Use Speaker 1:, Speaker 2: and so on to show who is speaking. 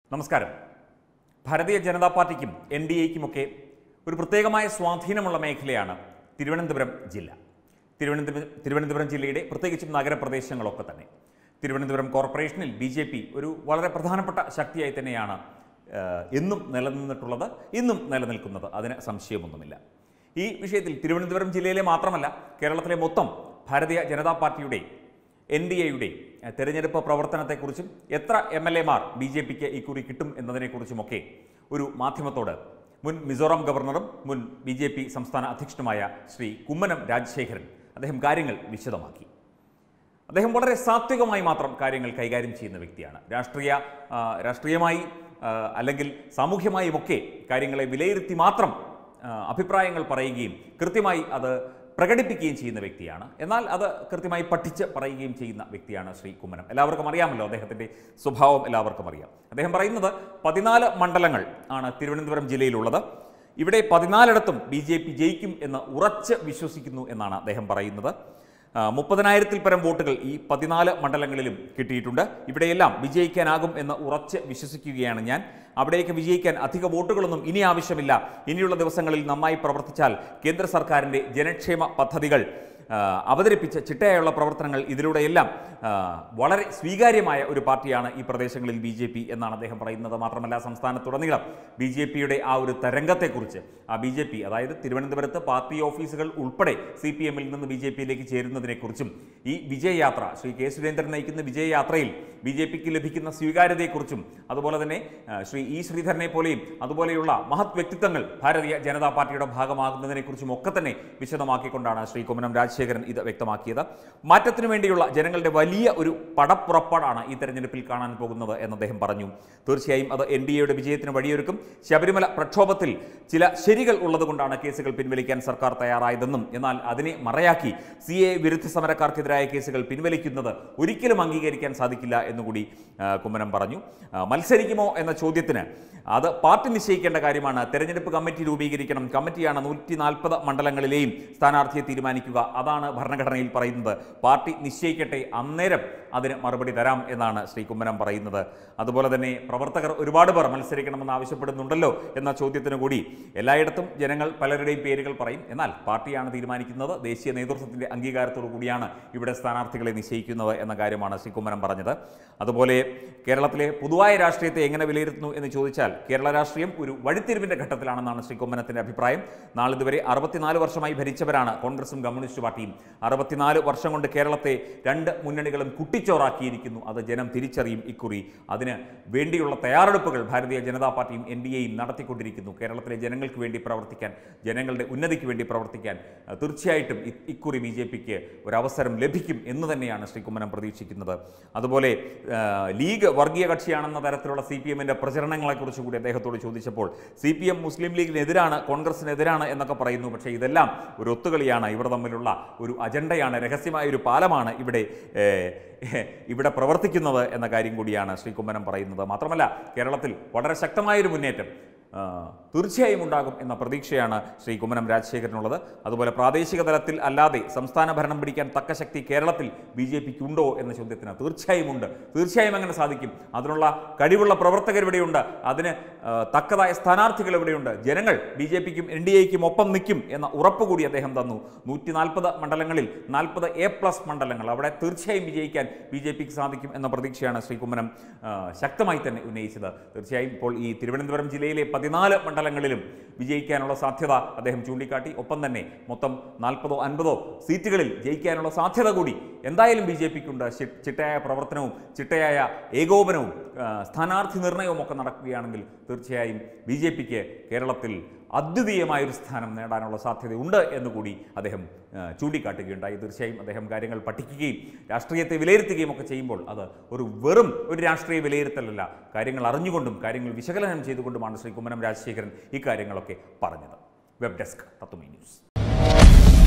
Speaker 1: നമസ്കാരം ഭാരതീയ ജനതാ പാർട്ടിക്കും എൻ ഡി എക്കുമൊക്കെ ഒരു പ്രത്യേകമായ സ്വാധീനമുള്ള മേഖലയാണ് തിരുവനന്തപുരം ജില്ല തിരുവനന്തപുരം തിരുവനന്തപുരം ജില്ലയുടെ പ്രത്യേകിച്ചും നഗരപ്രദേശങ്ങളൊക്കെ തന്നെ തിരുവനന്തപുരം കോർപ്പറേഷനിൽ ബി ജെ പി ഒരു വളരെ പ്രധാനപ്പെട്ട ശക്തിയായി തന്നെയാണ് ഏഹ്, എന്നും നിലനിന്നിട്ടുള്ളത് ഇന്നും നിലനിൽക്കുന്നത് അതിന് സംശയമൊന്നുമില്ല ഈ വിഷയത്തിൽ തിരുവനന്തപുരം ജില്ലയിലെ മാത്രമല്ല കേരളത്തിലെ മൊത്തം ഭാരതീയ ജനതാ പാർട്ടിയുടെ എൻ ഡി എയുടെ തെരഞ്ഞെടുപ്പ് പ്രവർത്തനത്തെക്കുറിച്ചും എത്ര എം എൽ എമാർ ബി ജെ പിക്ക് ഇക്കുറി കിട്ടും എന്നതിനെക്കുറിച്ചുമൊക്കെ ഒരു മാധ്യമത്തോട് മുൻ മിസോറാം ഗവർണറും മുൻ ബി ജെ പി സംസ്ഥാന അധ്യക്ഷനുമായ ശ്രീ കുമ്മനം രാജശേഖരൻ അദ്ദേഹം കാര്യങ്ങൾ വിശദമാക്കി അദ്ദേഹം വളരെ സാത്വികമായി മാത്രം കാര്യങ്ങൾ കൈകാര്യം ചെയ്യുന്ന വ്യക്തിയാണ് രാഷ്ട്രീയ ആ, രാഷ്ട്രീയമായി ആ, അല്ലെങ്കിൽ സാമൂഹ്യമായും ഒക്കെ കാര്യങ്ങളെ വിലയിരുത്തി മാത്രം ആ, അഭിപ്രായങ്ങൾ പറയുകയും കൃത്യമായി അത് പ്രകടിപ്പിക്കുകയും ചെയ്യുന്ന വ്യക്തിയാണ് എന്നാൽ അത് കൃത്യമായി പഠിച്ച് പറയുകയും ചെയ്യുന്ന വ്യക്തിയാണ് ശ്രീ കുമ്മനം എല്ലാവർക്കും അറിയാമല്ലോ അദ്ദേഹത്തിൻ്റെ സ്വഭാവം എല്ലാവർക്കും അറിയാം അദ്ദേഹം പറയുന്നത് പതിനാല് മണ്ഡലങ്ങൾ ആണ് തിരുവനന്തപുരം ജില്ലയിലുള്ളത് ഇവിടെ പതിനാലിടത്തും ബി ജെ പി ജയിക്കും എന്ന് ഉറച്ച് വിശ്വസിക്കുന്നു എന്നാണ് അദ്ദേഹം പറയുന്നത് ആ, മുപ്പതിനായിരത്തിൽ പരം വോട്ടുകൾ ഈ പതിനാല് മണ്ഡലങ്ങളിലും കിട്ടിയിട്ടുണ്ട് ഇവിടെയെല്ലാം വിജയിക്കാനാകും എന്ന് ഉറച്ച് വിശ്വസിക്കുകയാണ് ഞാൻ അവിടേക്ക് വിജയിക്കാൻ അധിക വോട്ടുകളൊന്നും ഇനി ആവശ്യമില്ല ഇനിയുള്ള ദിവസങ്ങളിൽ നന്നായി പ്രവർത്തിച്ചാൽ കേന്ദ്ര സർക്കാരിൻ്റെ ജനക്ഷേമ പദ്ധതികൾ ആ, അവതരിപ്പിച്ച ചിട്ടയായുള്ള പ്രവർത്തനങ്ങൾ ഇതിലൂടെയെല്ലാം ആ, വളരെ സ്വീകാര്യമായ ഒരു പാർട്ടിയാണ് ഈ പ്രദേശങ്ങളിൽ ബി ജെ പി എന്നാണ് അദ്ദേഹം പറയുന്നത് മാത്രമല്ല സംസ്ഥാനത്തുടനീളം ബി ജെ പിയുടെ ആ ഒരു തരംഗത്തെക്കുറിച്ച് ആ ബി ജെ പി അതായത് തിരുവനന്തപുരത്ത് പാർട്ടി ഓഫീസുകൾ ഉൾപ്പെടെ സി പി എമ്മിൽ നിന്ന് ബി ജെ പിയിലേക്ക് ചേരുന്നതിനെക്കുറിച്ചും ഈ വിജയയാത്ര ശ്രീ കെ സുരേന്ദ്രൻ നയിക്കുന്ന വിജയയാത്രയിൽ ബി ജെ പിക്ക് ലഭിക്കുന്ന സ്വീകാര്യതയെക്കുറിച്ചും അതുപോലെ തന്നെ ആ, ശ്രീ ഇ ശ്രീധരനെ പോലെയും അതുപോലെയുള്ള മഹത് വ്യക്തിത്വങ്ങൾ ഭാരതീയ ജനതാ പാർട്ടിയുടെ ഭാഗമാകുന്നതിനെക്കുറിച്ചും ഒക്കെ തന്നെ വിശദമാക്കിക്കൊണ്ടാണ് ശ്രീ കുമ്മനം രാജശേഖരൻ ഇത് വ്യക്തമാക്കിയത് മാറ്റത്തിനു വേണ്ടിയുള്ള ജനങ്ങളുടെ വലിയ ഒരു പടപ്പുറപ്പാടാണ് ഈ തെരഞ്ഞെടുപ്പിൽ കാണാൻ പോകുന്നത് എന്ന് അദ്ദേഹം പറഞ്ഞു തീർച്ചയായും അത് എൻ ഡി എയുടെ വിജയത്തിന് വഴിയൊരുക്കും ശബരിമല പ്രക്ഷോഭത്തിൽ ചില ശരികൾ ഉള്ളതുകൊണ്ടാണ് കേസുകൾ പിൻവലിക്കാൻ സർക്കാർ തയ്യാറായതെന്നും എന്നാൽ അതിനെ മറയാക്കി സി എ വിരുദ്ധ സമരക്കാർക്കെതിരായ കേസുകൾ പിൻവലിക്കുന്നത് ഒരിക്കലും അംഗീകരിക്കാൻ സാധിക്കില്ല എന്നുകൂടി ആ, കുമ്മനം പറഞ്ഞു ആ, മത്സരിക്കുമോ എന്ന ചോദ്യത്തിന് അത് പാർട്ടി നിശ്ചയിക്കേണ്ട കാര്യമാണ് തെരഞ്ഞെടുപ്പ് കമ്മിറ്റി രൂപീകരിക്കണം കമ്മിറ്റിയാണ് നൂറ്റി നാൽപ്പത് മണ്ഡലങ്ങളിലെയും സ്ഥാനാർത്ഥിയെ തീരുമാനിക്കുക അതാണ് ഭരണഘടനയിൽ പറയുന്നത് പാർട്ടി നിശ്ചയിക്കട്ടെ അന്നേരം അതിന് മറുപടി തരാം എന്നാണ് ശ്രീ കുമ്മനം പറയുന്നത് അതുപോലെ തന്നെ പ്രവർത്തകർ ഒരുപാട് പേർ മത്സരിക്കണമെന്ന് ആവശ്യപ്പെടുന്നുണ്ടല്ലോ എന്ന ചോദ്യത്തിന് കൂടി എല്ലായിടത്തും ജനങ്ങൾ പലരുടെയും പേരുകൾ പറയും എന്നാൽ പാർട്ടിയാണ് തീരുമാനിക്കുന്നത് ദേശീയ നേതൃത്വത്തിന്റെ അംഗീകാരത്തോടു കൂടിയാണ് ഇവിടെ സ്ഥാനാർത്ഥികളെ നിശ്ചയിക്കുന്നത് എന്ന കാര്യമാണ് ശ്രീ കുമ്മനം പറഞ്ഞത് അതുപോലെ കേരളത്തിലെ പൊതുവായ രാഷ്ട്രീയത്തെ എങ്ങനെ വിലയിരുത്തുന്നു എന്ന് ചോദിച്ചാൽ കേരള രാഷ്ട്രീയം ഒരു വഴിത്തിരിവിന്റെ ഘട്ടത്തിലാണെന്നാണ് ശ്രീ കുമ്മനത്തിന്റെ അഭിപ്രായം നാളിതുവരെ അറുപത്തിനാല് വർഷമായി ഭരിച്ചവരാണ് കോൺഗ്രസും കമ്മ്യൂണിസ്റ്റ് പാർട്ടിയും അറുപത്തിനാല് വർഷം കൊണ്ട് കേരളത്തെ രണ്ട് മുന്നണികളും കുട്ടിച്ചോറാക്കിയിരിക്കുന്നു അത് ജനം തിരിച്ചറിയും ഇക്കുറി അതിന് വേണ്ടിയുള്ള തയ്യാറെടുപ്പുകൾ ഭാരതീയ ജനതാ പാർട്ടിയും എൻ ഡി എയും നടത്തിക്കൊണ്ടിരിക്കുന്നു കേരളത്തിലെ ജനങ്ങൾക്ക് വേണ്ടി പ്രവർത്തിക്കാൻ ജനങ്ങളുടെ ഉന്നതിക്ക് വേണ്ടി പ്രവർത്തിക്കാൻ അഹ് തീർച്ചയായിട്ടും ഇ- ഇക്കുറി ബി ജെ പിക്ക് ഒരവസരം ലഭിക്കും എന്ന് തന്നെയാണ് ശ്രീ കുമ്മനം പ്രതീക്ഷിക്കുന്നത് അതുപോലെ ആ, ലീഗ് വർഗീയ കക്ഷിയാണെന്ന തരത്തിലുള്ള സി പി എമ്മിൻ്റെ പ്രചരണങ്ങളെക്കുറിച്ച് കൂടി അദ്ദേഹത്തോട് ചോദിച്ചപ്പോൾ സി പി എം മുസ്ലിം ലീഗിനെതിരാണ് കോൺഗ്രസിനെതിരാണ് എന്നൊക്കെ പറയുന്നു പക്ഷേ ഇതെല്ലാം ഒരു ഒത്തുകളിയാണ് ഇവർ തമ്മിലുള്ള ഒരു അജണ്ടയാണ് രഹസ്യമായ ഒരു പാലമാണ് ഇവിടെ ഏ, ഇവിടെ പ്രവർത്തിക്കുന്നത് എന്ന കാര്യം കൂടിയാണ് ശ്രീ കുമ്മനം പറയുന്നത് മാത്രമല്ല കേരളത്തിൽ വളരെ ശക്തമായൊരു മുന്നേറ്റം ആ, തീർച്ചയായും ഉണ്ടാകും എന്ന പ്രതീക്ഷയാണ് ശ്രീ കുമ്മനം രാജശേഖരനുള്ളത് അതുപോലെ പ്രാദേശിക തലത്തിൽ അല്ലാതെ സംസ്ഥാന ഭരണം പിടിക്കാൻ തക്ക ശക്തി കേരളത്തിൽ ബി ജെ പിക്ക് ഉണ്ടോ എന്ന ചോദ്യത്തിന് തീർച്ചയായും ഉണ്ട് തീർച്ചയായും അങ്ങനെ സാധിക്കും അതിനുള്ള കഴിവുള്ള പ്രവർത്തകർ ഇവിടെയുണ്ട് അതിന് ആ, തക്കതായ സ്ഥാനാർത്ഥികൾ ഇവിടെയുണ്ട് ജനങ്ങൾ ബി ജെ പിക്കും എൻ ഡി എക്കും ഒപ്പം നിൽക്കും എന്ന ഉറപ്പ് കൂടി അദ്ദേഹം തന്നു നൂറ്റി നാൽപ്പത് മണ്ഡലങ്ങളിൽ നാൽപ്പത് എ പ്ലസ് മണ്ഡലങ്ങൾ അവിടെ തീർച്ചയായും വിജയിക്കാൻ ബി ജെ പിക്ക് സാധിക്കും എന്ന പ്രതീക്ഷയാണ് ശ്രീ കുമ്മനം ആ, ശക്തമായി തന്നെ ഉന്നയിച്ചത് തീർച്ചയായും ഇപ്പോൾ ഈ തിരുവനന്തപുരം ജില്ലയിലെ പതിനാല് മണ്ഡലങ്ങളിലും വിജയിക്കാനുള്ള സാധ്യത അദ്ദേഹം ചൂണ്ടിക്കാട്ടി ഒപ്പം തന്നെ മൊത്തം നാൽപ്പതോ അൻപതോ സീറ്റുകളിൽ ജയിക്കാനുള്ള സാധ്യത കൂടി എന്തായാലും ബി ജെ പിക്കുണ്ട് ചിട്ടയായ പ്രവർത്തനവും ചിട്ടയായ ഏകോപനവും ആ, സ്ഥാനാർത്ഥി നിർണയവും ഒക്കെ നടക്കുകയാണെങ്കിൽ തീർച്ചയായും ബി ജെ പിക്ക് കേരളത്തിൽ അദ്വിതീയമായൊരു സ്ഥാനം നേടാനുള്ള സാധ്യതയുണ്ട് എന്നുകൂടി അദ്ദേഹം ആ, ചൂണ്ടിക്കാട്ടുകയുണ്ടായി തീർച്ചയായും അദ്ദേഹം കാര്യങ്ങൾ പഠിക്കുകയും രാഷ്ട്രീയത്തെ വിലയിരുത്തുകയും ഒക്കെ ചെയ്യുമ്പോൾ അത് ഒരു വെറും ഒരു രാഷ്ട്രീയ വിലയിരുത്തലല്ല കാര്യങ്ങൾ അറിഞ്ഞുകൊണ്ടും കാര്യങ്ങൾ വിശകലനം ചെയ്തുകൊണ്ടുമാണ് ശ്രീ കുമ്മനം രാജശേഖരൻ ഇക്കാര്യങ്ങളൊക്കെ പറഞ്ഞത് വെബ് ഡെസ്ക് തത്തുമി ന്യൂസ്